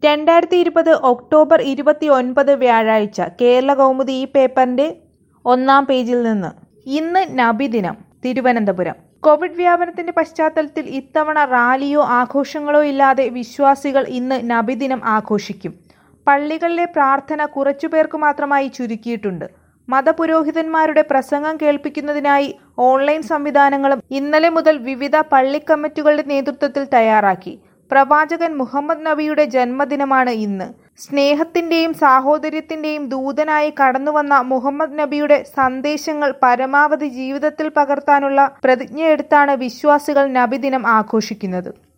രണ്ടായിരത്തി ഇരുപത് ഒക്ടോബർ ഇരുപത്തി ഒൻപത് വ്യാഴാഴ്ച കേരള കൗമുദി ഈ പേപ്പറിന്റെ ഒന്നാം പേജിൽ നിന്ന് ഇന്ന് നബിദിനം തിരുവനന്തപുരം കോവിഡ് വ്യാപനത്തിന്റെ പശ്ചാത്തലത്തിൽ ഇത്തവണ റാലിയോ ആഘോഷങ്ങളോ ഇല്ലാതെ വിശ്വാസികൾ ഇന്ന് നബിദിനം ആഘോഷിക്കും പള്ളികളിലെ പ്രാർത്ഥന കുറച്ചുപേർക്ക് മാത്രമായി ചുരുക്കിയിട്ടുണ്ട് മതപുരോഹിതന്മാരുടെ പ്രസംഗം കേൾപ്പിക്കുന്നതിനായി ഓൺലൈൻ സംവിധാനങ്ങളും ഇന്നലെ മുതൽ വിവിധ പള്ളിക്കമ്മിറ്റികളുടെ നേതൃത്വത്തിൽ തയ്യാറാക്കി പ്രവാചകൻ മുഹമ്മദ് നബിയുടെ ജന്മദിനമാണ് ഇന്ന് സ്നേഹത്തിന്റെയും സാഹോദര്യത്തിന്റെയും ദൂതനായി കടന്നുവന്ന മുഹമ്മദ് നബിയുടെ സന്ദേശങ്ങൾ പരമാവധി ജീവിതത്തിൽ പകർത്താനുള്ള പ്രതിജ്ഞയെടുത്താണ് വിശ്വാസികൾ നബിദിനം ആഘോഷിക്കുന്നത്